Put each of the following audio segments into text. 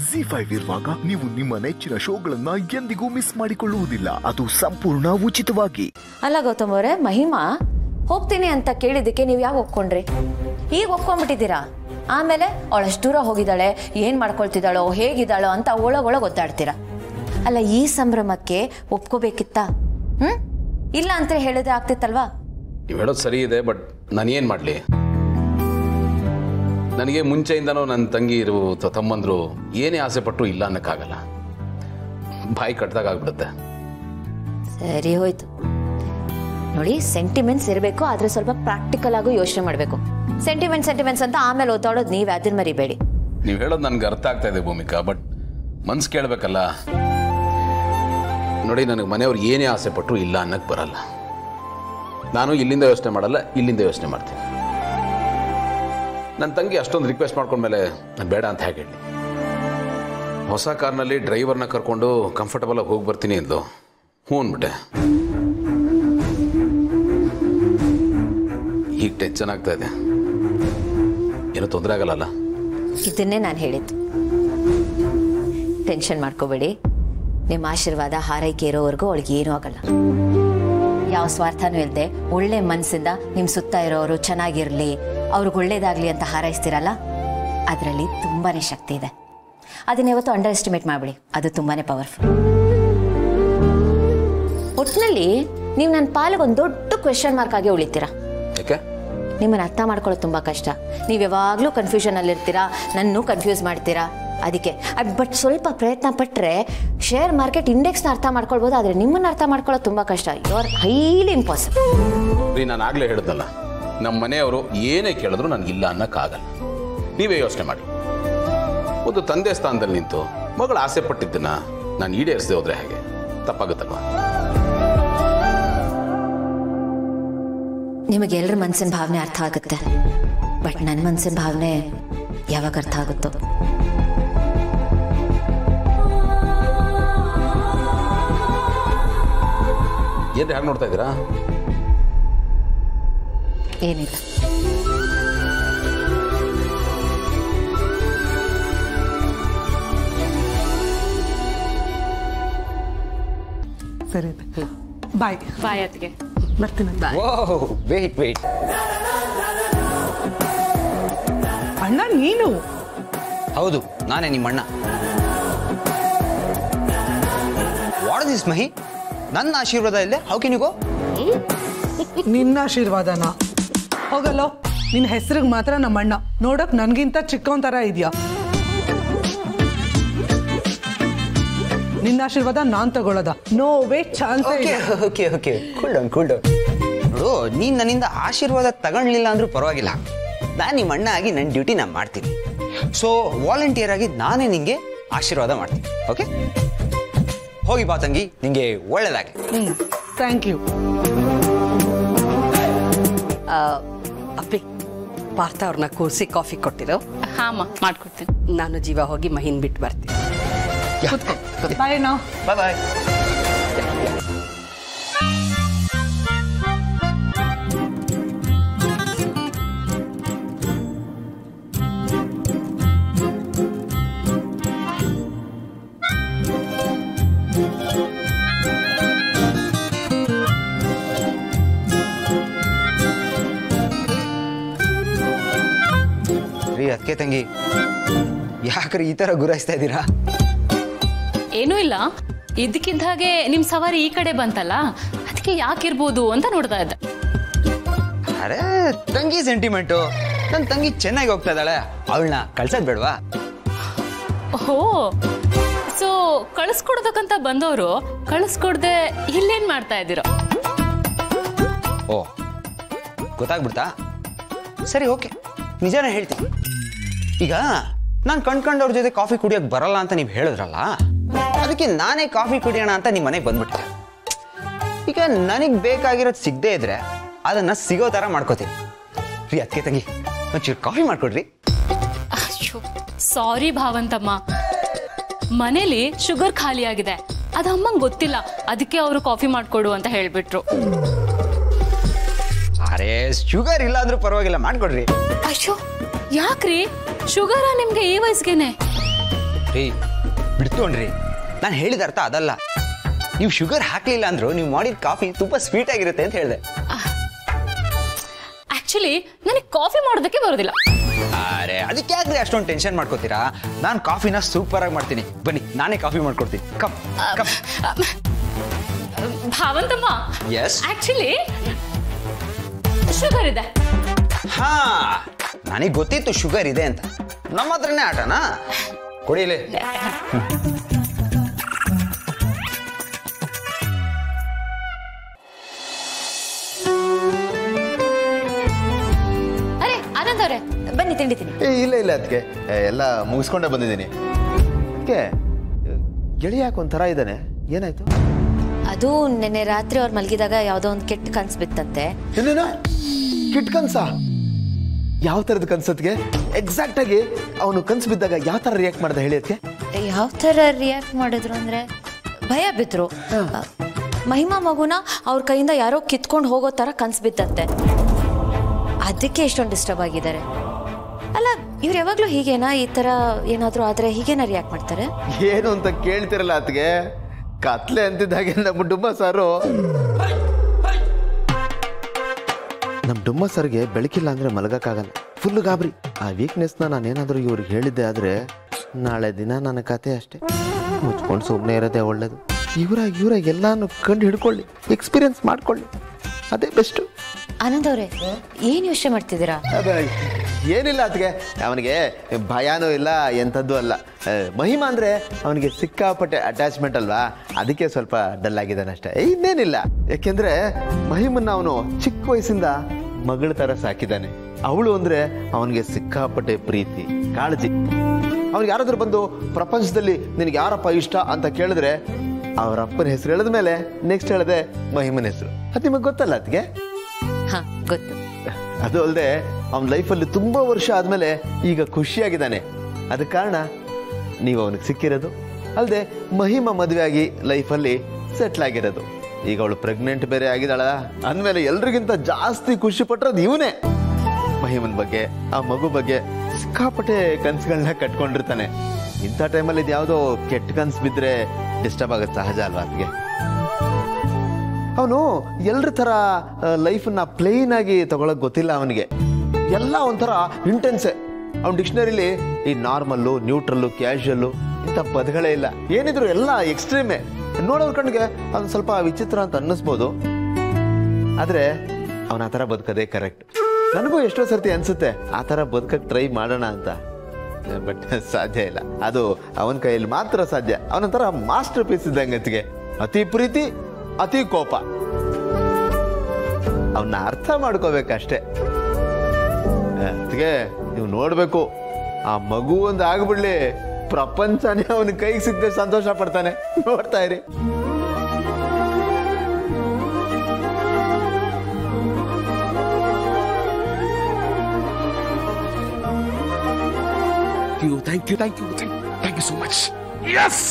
G five ಇರುವಾಗ ನೀವು ನಿಮ್ಮ ನೆಚ್ಚಿನ ಶೋಗಳನ್ನ ಎಂದಿಗೂ ಮಿಸ್ ಮಾಡಿಕೊಳ್ಳುವುದಿಲ್ಲ ಅದು ಸಂಪೂರ್ಣ ಉಚಿತವಾಗಿ ಅಲ್ಲ ಗೌತಮ್ ಅವರೇ ಮಹಿಮಾ ಹೋಗ್ತೀನಿ ಅಂತ ಕೇಳಿದ್ದಕ್ಕೆ ನೀವು ಯಾವಾಗ ಒಪ್ಕೊಂಡ್ರಿ ಈಗ ಒಪ್ಕೊಂಡ್ಬಿಟ್ಟಿದ್ದೀರಾ ಆಮೇಲೆ ಅವಳಷ್ಟು ದೂರ ಹೋಗಿದ್ದಾಳೆ ಏನ್ ಮಾಡ್ಕೊಳ್ತಿದ್ದಾಳೋ ಹೇಗಿದ್ದಾಳೋ ಅಂತ ಒಳಗೊಳಗೆ ಒದ್ದಾಡ್ತೀರಾ ಅಲ್ಲ ಈ ಸಂಭ್ರಮಕ್ಕೆ ಒಪ್ಕೋಬೇಕಿತ್ತಾ ಹ್ಮ್ ಇಲ್ಲ ಅಂತ ಹೇಳಿದ್ರೆ ಆಗ್ತಿತ್ತಲ್ವಾ ನೀವು ಹೇಳೋದು ಸರಿ ಇದೆ ಬಟ್ ನಾನು ಏನು ಮಾಡಲಿ ನನಗೆ ಮುಂಚೆಯಿಂದನೂ ನನ್ನ ತಂಗಿ ಇರು ತ- ತಮ್ಮಂದ್ರು ಏನೇ ಆಸೆ ಪಟ್ಟರು ಇಲ್ಲ ಅನ್ನೋಕ್ಕಾಗಲ್ಲ ಬಾಯಿ ಕಟ್ದಾಗ ಆಗ್ಬಿಡುತ್ತೆ ಸರಿ ಹೋಯ್ತು ನೋಡಿ ಸೆಂಟಿಮೆಂಟ್ಸ್ ಇರಬೇಕು ಆದ್ರೆ ಸ್ವಲ್ಪ ಪ್ರಾಕ್ಟಿಕಲ್ ಆಗು ಯೋಚನೆ ಮಾಡಬೇಕು ಸೆಂಟಿಮೆಂಟ್ ಸೆಂಟಿಮೆಂಟ್ಸ್ ಅಂತ ಆಮೇಲೆ ಓದಾಡೋದು ನೀವು ಅದನ್ನ ಮರಿಬೇಡಿ ನೀವು ಹೇಳೋದು ನನಗೆ ಅರ್ಥ ಆಗ್ತಾ ಇದೆ ಭೂಮಿಕಾ ಬಟ್ ಮನ್ಸು ಕೇಳಬೇಕಲ್ಲ ನೋಡಿ ನನಗೆ ಮನೆಯವ್ರು ಏನೇ ಆಸೆ ಪಟ್ಟರು ಇಲ್ಲ ಅನ್ನಕ್ಕೆ ಬರಲ್ಲ ನಾನು ಇಲ್ಲಿಂದ ಯೋಚನೆ ಮಾಡಲ್ಲ ಇಲ್ಲಿಂದ ಯೋಚನೆ ಮಾಡ್ತೀನಿ ನನ್ನ ತಂಗಿ ಅಷ್ಟೊಂದು ರಿಕ್ವೆಸ್ಟ್ ಮಾಡ್ಕೊಂಡ್ಮೇಲೆ ನಾನು ಬೇಡ ಅಂತ ಹೇಗೆ ಹೇಳಿ ಹೊಸ ಕಾರ್ನಲ್ಲಿ ಡ್ರೈವರ್ನ ಕರ್ಕೊಂಡು ಕಂಫರ್ಟಬಲಾಗಿ ಹೋಗಿ ಬರ್ತೀನಿ ಅಂದ್ಲು ಹ್ಞೂ ಅಂದ್ಬಿಟ್ಟೆ ಈಗ ಟೆನ್ಷನ್ ಆಗ್ತಾ ಇದೆ ಏನೂ ತೊಂದರೆ ಆಗಲ್ಲ ಇದನ್ನೇ ನಾನು ಹೇಳಿದ್ದು ಟೆನ್ಷನ್ ಮಾಡ್ಕೋಬೇಡಿ ನಿಮ್ಮ ಆಶೀರ್ವಾದ ಹಾರೈಕೆ ಇರೋವರೆಗೂ ಅವಳಿಗೆ ಏನೂ ಆಗಲ್ಲ ಯಾವ ಸ್ವಾರ್ಥನೂ ಇಲ್ಲದೆ ಒಳ್ಳೆ ಮನಸ್ಸಿಂದ ನಿಮ್ಮ ಸುತ್ತ ಇರೋರು ಚೆನ್ನಾಗಿರಲಿ ಅವ್ರಿಗೆ ಒಳ್ಳೇದಾಗ್ಲಿ ಅಂತ ಹಾರೈಸ್ತೀರಲ್ಲ ಅದರಲ್ಲಿ ತುಂಬಾನೇ ಶಕ್ತಿ ಇದೆ ಅದನ್ನ ಯಾವತ್ತೂ ಅಂಡರ್ ಎಸ್ಟಿಮೇಟ್ ಮಾಡಬೇಡಿ ಅದು ತುಂಬಾನೇ ಪವರ್ಫುಲ್ ಒಟ್ಟಿನಲ್ಲಿ ನೀವು ನನ್ನ ಪಾಲಿಗೆ ಒಂದು ದೊಡ್ಡ ಕ್ವೆಶನ್ ಮಾರ್ಕ್ ಆಗಿ ಉಳಿತೀರಾ ಯಾಕೆ ನಿಮ್ಮನ್ನು ಅರ್ಥ ಮಾಡ್ಕೊಳ್ಳೋದು ತುಂಬ ಕಷ್ಟ ನೀವು ಯಾವಾಗಲೂ ಕನ್ಫ್ಯೂಷನಲ್ಲಿರ್ತೀರಾ ನನ್ನೂ ಕನ್ಫ್ಯೂಸ್ ಮಾಡ್ತೀರಾ ಅದಕ್ಕೆ ಬಟ್ ಸ್ವಲ್ಪ ಪ್ರಯತ್ನ ಪಟ್ಟರೆ ಶೇರ್ ಮಾರ್ಕೆಟ್ ಇಂಡೆಕ್ಸ್ನ ಅರ್ಥ ಮಾಡ್ಕೊಳ್ಬೋದು ಆದರೆ ನಿಮ್ಮನ್ನು ಅರ್ಥ ಮಾಡ್ಕೊಳ್ಳೋದು ತುಂಬ ಕಷ್ಟ ಯು ಆರ್ ಹೈಲಿ ಇಂಪಾಸಿಬಲ್ ರೀ ನಾನು ಆಗಲೇ ಹೇಳಿದ್ನಲ್ಲ ನಮ್ಮ ಮನೆಯವರು ಏನೇ ಕೇಳಿದ್ರು ನನಗೆ ಇಲ್ಲ ಅನ್ನೋಕ್ಕಾಗಲ್ಲ ನೀವೇ ಯೋಚನೆ ಮಾಡಿ ಒಂದು ತಂದೆ ಸ್ಥಾನದಲ್ಲಿ ನಿಂತು ಮಗಳು ಆಸೆ ಪಟ್ಟಿದ್ದನ್ನ ನಾನು ಈಡೇರಿಸದೆ ಹೋದ್ರೆ ಹೇಗೆ ತಪ್ಪಾಗುತ್ತಲ್ವಾ ನಿಮಗೆ ಎಲ್ಲರ ಮನಸ್ಸಿನ ಭಾವನೆ ಅರ್ಥ ಆಗುತ್ತೆ ಬಟ್ ನನ್ನ ಮನಸ್ಸಿನ ಭಾವನೆ ಯಾವಾಗ ಅರ್ಥ ಆಗುತ್ತೋ ಏನ್ರಿ ಹಾಗೆ ನೋಡ್ತಾ ಇದ್ದೀರಾ ಏನಿಲ್ಲ ಸರಿ ಬಾಯ್ ಬಾಯ್ ಅತ್ತಿಗೆ ಬರ್ತೀನಿ ವೇಟ್ ವೇಟ್ ಅಣ್ಣ ನೀನು ಹೌದು ನಾನೇ ನಿಮ್ಮಣ್ಣ ವಾಟ್ ದಿಸ್ ಮಹಿ ನನ್ನ ಆಶೀರ್ವಾದ ಇಲ್ಲದೆ ಹೌ ಕೆನ್ ಯು ಗೋ ನಿನ್ನ ಆಶೀರ್ವಾದನ ಹೋಗಲ್ಲೋ ನಿನ್ನ ಹೆಸರಿಗೆ ಮಾತ್ರ ನಮ್ಮ ಅಣ್ಣ ನೋಡಕ್ ನನ್ಗಿಂತ ಚಿಕ್ಕವನ್ ತರ ಇದೆಯಾ ನಿನ್ನ ಆಶೀರ್ವಾದ ನಾನ್ ತಗೊಳ್ಳೋದ no way chance okay okay okay cool down cool down ನೋಡು ನೀನು ನನ್ನಿಂದ ಆಶೀರ್ವಾದ ತಗೊಳ್ಲಿಲ್ಲ ಅಂದ್ರೂ ಪರವಾಗಿಲ್ಲ ನಾನು ನಿಮ್ಮ ಅಣ್ಣ ಆಗಿ ನನ್ನ ಡ್ಯೂಟಿ ನಾನು ಮಾಡ್ತೀನಿ ಸೊ ವಾಲಂಟಿಯರ್ ಆಗಿ ನಾನೇ ನಿಂಗೆ ಆಶೀರ್ವಾದ ಮಾಡ್ತೀನಿ ಓಕೆ ಹೋಗಿ ಬಾ ತಂಗಿ ನಿಂಗೆ ಒಳ್ಳೇದಾಗಲಿ ಹ್ಮ್ ಥ್ಯಾಂಕ್ ಯು ಅಪ್ಪಿ ಪಾರ್ಥ ಅವ್ರನ್ನ ಕೂರಿಸಿ ಕಾಫಿ ಕೊಟ್ಟಿರೋ ಹಾಮ ಮಾಡ್ಕೊಡ್ತೀನಿ ನಾನು ಜೀವ ಹೋಗಿ ಮಹಿನ್ ಬಿಟ್ಟು ಬರ್ತೀನಿ ಬಾಯ್ ಅಣ್ಣ ಬಾಯ್ ಬಾಯ್ ರೀ ಅದಕ್ಕೆ ತಂಗಿ ಯಾಕ್ರಿ ಈ ಥರ ಗುರಾಯಿಸ್ತಾ ಇದ್ದೀರಾ ಏನೂ ಇಲ್ಲ ಇದಕ್ಕಿದ್ದ ಹಾಗೆ ನಿಮ್ ಸವಾರಿ ಈ ಕಡೆ ಬಂತಲ್ಲ ಅದಕ್ಕೆ ಯಾಕಿರ್ಬೋದು ಅಂತ ನೋಡ್ತಾ ಇದ್ದೆ ಅರೆ ತಂಗಿ ಸೆಂಟಿಮೆಂಟು ನನ್ನ ತಂಗಿ ಚೆನ್ನಾಗಿ ಹೋಗ್ತಾ ಇದ್ದಾಳೆ ಅವಳನ್ನ ಕಳ್ಸೋದ್ ಬೇಡವಾ ಓಹೋ ಸೊ ಕಳಿಸ್ಕೊಡ್ಬೇಕಂತ ಬಂದವರು ಕಳಿಸ್ಕೊಡ್ದೆ ಇಲ್ಲೇನ್ ಮಾಡ್ತಾ ಇದ್ದೀರೋ ಓ ಗೊತ್ತಾಗ್ಬಿಡ್ತಾ ಸರಿ ಓಕೆ ನಿಜಾನೇ ಹೇಳ್ತೀನಿ ಈಗ ನಾನು ಕಣ್ಕಂಡವ್ರ ಜೊತೆ ಕಾಫಿ ಕುಡಿಯೋಕೆ ಬರಲ್ಲ ಅಂತ ನೀವು ಹೇಳಿದ್ರಲ್ಲ ಅದಕ್ಕೆ ನಾನೇ ಕಾಫಿ ಕುಡಿಯೋಣ ಅಂತ ನಿಮ್ಮ ಮನೆಗೆ ಬಂದ್ಬಿಟ್ಟೆ ಈಗ ನನಗೆ ಬೇಕಾಗಿರೋದು ಸಿಗದೇ ಇದ್ರೆ ಅದನ್ನ ಸಿಗೋ ಥರ ಮಾಡ್ಕೋತೀನಿ ರೀ ಅದಕ್ಕೆ ತಂಗಿ ಒಂಚೂರು ಕಾಫಿ ಮಾಡ್ಕೊಡ್ರಿ ಸಾರಿ ಭಾವಂತಮ್ಮ ಮನೇಲಿ ಶುಗರ್ ಖಾಲಿ ಆಗಿದೆ ಅದು ಅಮ್ಮಂಗ್ ಗೊತ್ತಿಲ್ಲ ಅದಕ್ಕೆ ಅವರು ಕಾಫಿ ಮಾಡ್ಕೊಡು ಅಂತ ಹೇಳ್ಬಿಟ್ರು ಅರೆ ಶುಗರ್ ಇಲ್ಲ ಅಂದ್ರೂ ಪರವಾಗಿಲ್ಲ ಮಾಡ್ಕೊಡ್ರಿ ಅಯ್ಯೋ ಯಾಕ್ರಿ ಶುಗರ ನಿಮ್ಗೆ ಈ ವಯಸ್ಸಿಗೆನೆ ರೀ ಬಿಡ್ತೋಣ್ರಿ ನಾನು ಹೇಳಿದ ಅರ್ಥ ಅದಲ್ಲ ನೀವು ಶುಗರ್ ಹಾಕ್ಲಿಲ್ಲ ಅಂದ್ರು ನೀವು ಮಾಡಿದ ಕಾಫಿ ತುಂಬಾ ಸ್ವೀಟ್ ಆಗಿರುತ್ತೆ ಅಂತ ಹೇಳಿದೆ ಆಕ್ಚುಲಿ ನನಗೆ ಕಾಫಿ ಮಾಡೋದಕ್ಕೆ ಬರೋದಿಲ್ಲ ಅರೆ ಅದಕ್ಕೆ ಯಾಕ್ರಿ ಅಷ್ಟೊಂದು ಟೆನ್ಷನ್ ಮಾಡ್ಕೋತೀರಾ ನಾನು ಕಾಫಿನ ಸೂಪರ್ ಆಗಿ ಮಾಡ್ತೀನಿ ಬನ್ನಿ ನಾನೇ ಕಾಫಿ ಮಾಡ್ಕೊಡ್ತೀನಿ ಕಮ್ ಕಮ್ ಭಾವಂತಮ್ಮ Yes? ಆಕ್ಚುಲಿ ಶುಗರ್ ಇದೆ ಹಾ ನನಗೆ ಗೊತ್ತಿತ್ತು ಶುಗರ್ ಇದೆ ಅಂತ ನಮ್ಮ ಹತ್ರನೇ ಆಟನಾ ಕೊಡಿಲಿ ಅರೆ ಆನಂದ್ ಅವರೇ ಬನ್ನಿ ತಿಂಡಿ ತಿನ್ನಿ ಏ ಇಲ್ಲ ಇಲ್ಲ ಅದಕ್ಕೆ ಎಲ್ಲ ಮುಗಿಸ್ಕೊಂಡೇ ಬಂದಿದ್ದೀನಿ ಅದಕ್ಕೆ ಗೆಳೆಯ ಯಾಕೆ ಒಂಥರ ಇದ್ದಾನೆ ಏನಾಯ್ತು ಅದು ನಿನ್ನೆ ರಾತ್ರಿ ಅವ್ರು ಮಲಗಿದಾಗ ಯಾವುದೋ ಒಂದು ಕೆಟ್ಟ ಕನ್ಸು ಬಿತ್ತಂತೆ ಏನೇನ ಕಿಟ್ ಕನ್ಸ ಯಾವ ಥರದ ಕನ್ಸತ್ಗೆ ಎಕ್ಸಾಕ್ಟ್ ಆಗಿ ಅವನು ಕನ್ಸು ಬಿದ್ದಾಗ ಯಾವ ಥರ ರಿಯಾಕ್ಟ್ ಮಾಡ್ದೆ ಹೇಳಿ ಅದಕ್ಕೆ ಯಾವ ಥರ ರಿಯಾಕ್ಟ್ ಮಾಡಿದ್ರು ಅಂದ್ರೆ ಭಯ ಬಿದ್ರು ಮಹಿಮಾ ಮಗುನ ಅವ್ರ ಕೈಯಿಂದ ಯಾರೋ ಕಿತ್ಕೊಂಡು ಹೋಗೋ ಥರ ಕನ್ಸು ಬಿತ್ತಂತೆ ಅದಕ್ಕೆ ಇಷ್ಟೊಂದು ಡಿಸ್ಟರ್ಬ್ ಆಗಿದ್ದಾರೆ ಅಲ್ಲ ಇವ್ರು ಯಾವಾಗಲೂ ಹೀಗೇನಾ ಈ ಥರ ಏನಾದರೂ ಆದರೆ ಹೀಗೇನಾ ರಿಯಾಕ್ಟ್ ಮಾಡ್ತಾರೆ ಏನು ಅಂತ ಕೇಳ್ತಿರಲ್ಲ ಅದಕ್ಕೆ ಕತ್ಲೆ ಅಂತಿದ್ದಾಗೆ ನಮ್ಮ ಡುಮ್ಮ ಸಾರು ನಮ್ಮ ಡುಮ್ಮ ಸರ್ಗೆ ಬೆಳಕಿಲ್ಲ ಅಂದ್ರೆ ಮಲಗಕ್ಕಾಗಲ್ಲ ಫುಲ್ ಗಾಬರಿ ಆ ವೀಕ್ನೆಸ್ನ ನಾನೇನಾದರೂ ಇವ್ರಿಗೆ ಹೇಳಿದ್ದೆ ಆದ್ರೆ ನಾಳೆ ದಿನ ನನ್ನ ಕತೆ ಅಷ್ಟೇ ಮುಚ್ಕೊಂಡು ಸುಮ್ಮನೆ ಇರೋದೇ ಒಳ್ಳೇದು ಇವರ ಇವರ ಎಲ್ಲಾನು ಕಂಡು ಹಿಡ್ಕೊಳ್ಳಿ ಎಕ್ಸ್ಪೀರಿಯನ್ಸ್ ಮಾಡ್ಕೊಳ್ಳಿ ಅದೇ ಬೆಸ್ಟು ಆನಂದ್ ಅವರೇ ಏನು ಯೋಚನೆ ಮಾಡ್ತಿದ್ದೀರಾ ಅದೇ ಏನಿಲ್ಲ ಅದಕ್ಕೆ ಅವನಿಗೆ ಭಯನೂ ಇಲ್ಲ ಎಂಥದ್ದು ಅಲ್ಲ ಆ, ಮಹಿಮಾ ಅಂದರೆ ಅವನಿಗೆ ಸಿಕ್ಕಾಪಟ್ಟೆ ಅಟ್ಯಾಚ್ಮೆಂಟ್ ಅಲ್ವಾ ಅದಕ್ಕೆ ಸ್ವಲ್ಪ ಡಲ್ ಆಗಿದ್ದಾನೆ ಅಷ್ಟೇ ಇನ್ನೇನಿಲ್ಲ ಯಾಕೆಂದ್ರೆ ಮಹಿಮನ್ನ ಅವನು ಚಿಕ್ಕ ವಯಸ್ಸಿಂದ ಮಗಳ ಥರ ಸಾಕಿದ್ದಾನೆ ಅವಳು ಅಂದರೆ ಅವನಿಗೆ ಸಿಕ್ಕಾಪಟ್ಟೆ ಪ್ರೀತಿ ಕಾಳಜಿ ಅವ್ನಿಗೆ ಯಾರಾದ್ರೂ ಬಂದು ಪ್ರಪಂಚದಲ್ಲಿ ನಿನಗೆ ಯಾರಪ್ಪ ಇಷ್ಟ ಅಂತ ಕೇಳಿದ್ರೆ ಅವ್ರ ಅಪ್ಪನ ಹೆಸರು ಹೇಳಿದ ಮೇಲೆ ನೆಕ್ಸ್ಟ್ ಹೇಳದೆ ಮಹಿಮನ ಹೆಸರು ಅದು ನಿಮಗೆ ಗೊತ್ತಲ್ಲ ಅದಕ್ಕೆ ಹಾಂ ಗೊತ್ತು ಅದು ಅಲ್ಲದೆ ಅವನ ಲೈಫಲ್ಲಿ ತುಂಬಾ ವರ್ಷ ಆದ್ಮೇಲೆ ಈಗ ಖುಷಿಯಾಗಿದ್ದಾನೆ ಅದಕ್ಕೆ ಕಾರಣ ನೀವು ಅವನಿಗೆ ಸಿಕ್ಕಿರೋದು ಅಲ್ಲದೆ ಮಹಿಮ ಮದುವೆ ಆಗಿ ಲೈಫಲ್ಲಿ ಸೆಟ್ಲ್ ಆಗಿರೋದು ಈಗ ಅವಳು ಪ್ರೆಗ್ನೆಂಟ್ ಬೇರೆ ಆಗಿದ್ದಾಳ ಅಂದಮೇಲೆ ಎಲ್ರಿಗಿಂತ ಜಾಸ್ತಿ ಖುಷಿ ಪಟ್ಟಿರೋದು ಇವನೇ ಮಹಿಮನ್ ಬಗ್ಗೆ ಆ ಮಗು ಬಗ್ಗೆ ಸಿಕ್ಕಾಪಟ್ಟೆ ಕನ್ಸುಗಳನ್ನ ಕಟ್ಕೊಂಡಿರ್ತಾನೆ ಇಂಥ ಟೈಮಲ್ಲಿ ಇದು ಯಾವುದೋ ಕೆಟ್ಟ ಕನ್ಸು ಬಿದ್ದರೆ ಡಿಸ್ಟರ್ಬ್ ಆಗೋದು ಸಹಜ ಅಲ್ವಾ ಅದಕ್ಕೆ ಅವನು ಎಲ್ಲರ ಥರ ಲೈಫನ್ನ ಪ್ಲೇನ್ ಆಗಿ ತಗೊಳಕ್ ಗೊತ್ತಿಲ್ಲ ಅವನಿಗೆ ಎಲ್ಲ ಒಂಥರ ಇಂಟೆನ್ಸೆ ಅವ್ನ ಡಿಕ್ಷನರಿಲಿ ಈ ನಾರ್ಮಲ್ಲು ನ್ಯೂಟ್ರಲ್ಲು ಕ್ಯಾಶುಯಲ್ಲು ಇಂಥ ಪದಗಳೇ ಇಲ್ಲ ಏನಿದ್ರು ಎಲ್ಲ ಎಕ್ಸ್ಟ್ರೀಮೇ ನೋಡೋರ್ ಕಣ್ಣಿಗೆ ಅದು ಸ್ವಲ್ಪ ವಿಚಿತ್ರ ಅಂತ ಅನ್ನಿಸ್ಬೋದು ಆದರೆ ಅವನ ಆ ಥರ ಬದುಕೋದೇ ಕರೆಕ್ಟ್ ನನಗೂ ಎಷ್ಟೋ ಸರ್ತಿ ಅನ್ಸುತ್ತೆ ಆ ಥರ ಬದುಕಕ್ಕೆ ಟ್ರೈ ಮಾಡೋಣ ಅಂತ ಬಟ್ ಸಾಧ್ಯ ಇಲ್ಲ ಅದು ಅವನ ಕೈಯಲ್ಲಿ ಮಾತ್ರ ಸಾಧ್ಯ ಅವನೊಂಥರ ಮಾಸ್ಟರ್ ಪೀಸ್ ಇದ್ದಂಗೆ ಅತಿ ಪ್ರೀತಿ ಅತಿ ಕೋಪ ಅವನ್ನ ಅರ್ಥ ಮಾಡ್ಕೋಬೇಕಷ್ಟೇ ಅದಕ್ಕೆ ನೀವು ನೋಡ್ಬೇಕು ಆ ಮಗು ಒಂದು ಆಗ್ಬಿಡ್ಲಿ ಪ್ರಪಂಚನೇ ಅವನ ಕೈಗೆ ಸಿಕ್ಕದೆ ಸಂತೋಷ ಪಡ್ತಾನೆ ನೋಡ್ತಾ ಇರಿ thank you thank you thank you so much yes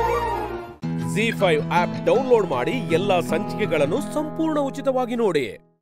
Zee five app download ಮಾಡಿ ಎಲ್ಲಾ ಸಂಚಿಕೆಗಳನ್ನು ಸಂಪೂರ್ಣ ಉಚಿತವಾಗಿ ನೋಡಿ